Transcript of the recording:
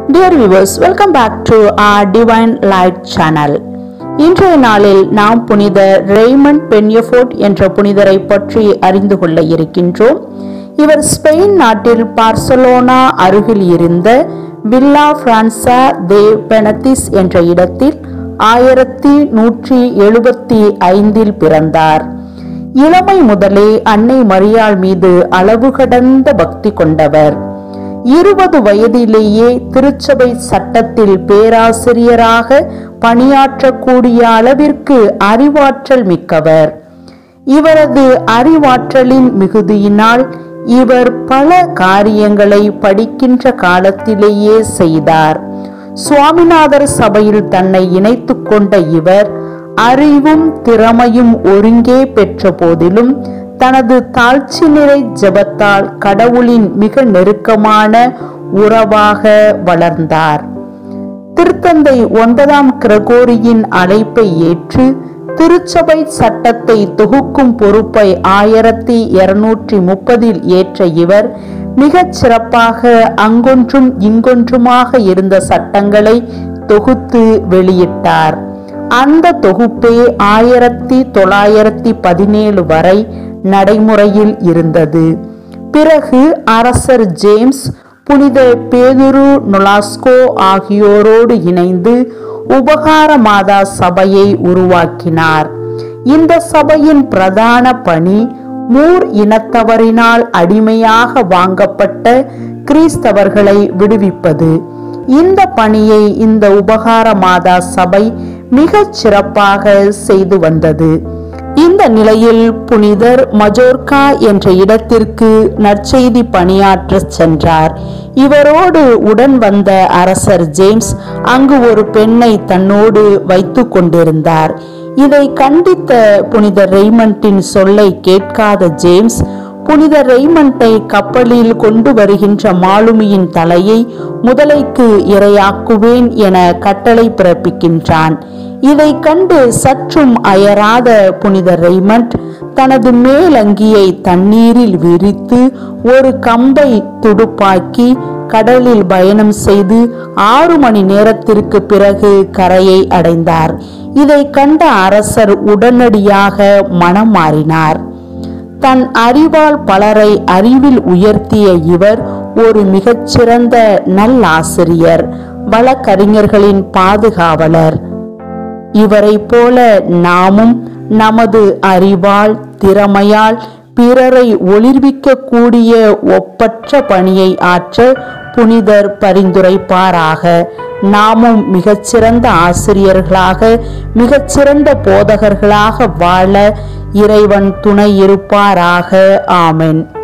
dear viewers welcome back to our divine light channel இன்றைய நாளில் நாம் புனித ரெய்மண்ட் பென்யஃபோர்ட் என்ற புனிதரை பற்றி அறிந்து கொள்ள இருக்கின்றோம் இவர் ஸ்பெயின் நாட்டில் பார்சலோனா அருகில் இருந்த வில்லா பிரான்சா தே பெனத்திஸ் என்ற இடத்தில் ஆயிரத்தி நூற்றி எழுபத்தி ஐந்தில் பிறந்தார் இளமை முதலே அன்னை மரியாள் மீது அளவு கடந்த பக்தி கொண்டவர் இருபது வயதிலேயே திருச்சபை சட்டத்தில் பேராசிரியராக பணியாற்றக்கூடிய அளவிற்கு அறிவாற்றல் மிக்கவர் இவரது அறிவாற்றலின் மிகுதியினால் இவர் பல காரியங்களை படிக்கின்ற காலத்திலேயே செய்தார் சுவாமிநாதர் சபையில் தன்னை இணைத்துக் கொண்ட இவர் அறிவும் திறமையும் ஒருங்கே பெற்ற போதிலும் தனது தாழ்ச்சி நிறை ஜெபத்தால் கடவுளின் மிக நெருக்கமான உறவாக வளர்ந்தார் திருத்தந்தை ஒன்பதாம் கிரகோரியின் அழைப்பை ஏற்று திருச்சபை சட்டத்தை தொகுக்கும் பொறுப்பை ஆயிரத்தி இருநூற்றி முப்பதில் ஏற்ற இவர் மிகச் சிறப்பாக அங்கொன்றும் இங்கொன்றுமாக இருந்த சட்டங்களை தொகுத்து வெளியிட்டார் அந்த தொகுப்பே ஆயிரத்தி தொள்ளாயிரத்தி பதினேழு வரை நடைமுறையில் இருந்தது பிறகு அரசர் ஜேம்ஸ் புனித பேதுரு நொலாஸ்கோ ஆகியோரோடு இணைந்து உபகார மாதா சபையை உருவாக்கினார் இந்த சபையின் பிரதான பணி மூர் இனத்தவரினால் அடிமையாக வாங்கப்பட்ட கிறிஸ்தவர்களை விடுவிப்பது இந்த பணியை இந்த உபகார மாதா சபை மிகச் சிறப்பாக செய்து வந்தது இந்த நிலையில் புனிதர் மஜோர்கா என்ற இடத்திற்கு நற்செய்தி பணியாற்ற சென்றார் இவரோடு உடன் வந்த அரசர் ஜேம்ஸ் அங்கு ஒரு பெண்ணை தன்னோடு வைத்து கொண்டிருந்தார் இதை கண்டித்த புனித ரெய்மண்டின் சொல்லை கேட்காத ஜேம்ஸ் புனித ரெய்மண்டை கப்பலில் கொண்டு வருகின்ற மாலுமியின் தலையை முதலைக்கு இரையாக்குவேன் என கட்டளை பிறப்பிக்கின்றான் இதை கண்டு சற்றும் அயராத புனித ரெய்மண்ட் தனது மேலங்கியை தண்ணீரில் விரித்து ஒரு கம்பை துடுப்பாக்கி கடலில் பயணம் செய்து ஆறு மணி நேரத்திற்கு பிறகு கரையை அடைந்தார் இதை கண்ட அரசர் உடனடியாக மனம் மாறினார் தன் அறிவால் பலரை அறிவில் உயர்த்திய இவர் ஒரு மிகச்சிறந்த நல்லாசிரியர் வழக்கறிஞர்களின் பாதுகாவலர் இவரை போல நாமும் நமது அறிவால் திறமையால் பிறரை ஒளிர்விக்க கூடிய ஒப்பற்ற பணியை ஆற்ற புனிதர் பரிந்துரைப்பாராக நாமும் மிகச்சிறந்த ஆசிரியர்களாக மிகச்சிறந்த போதகர்களாக வாழ இறைவன் துணை இருப்பாராக ஆமென்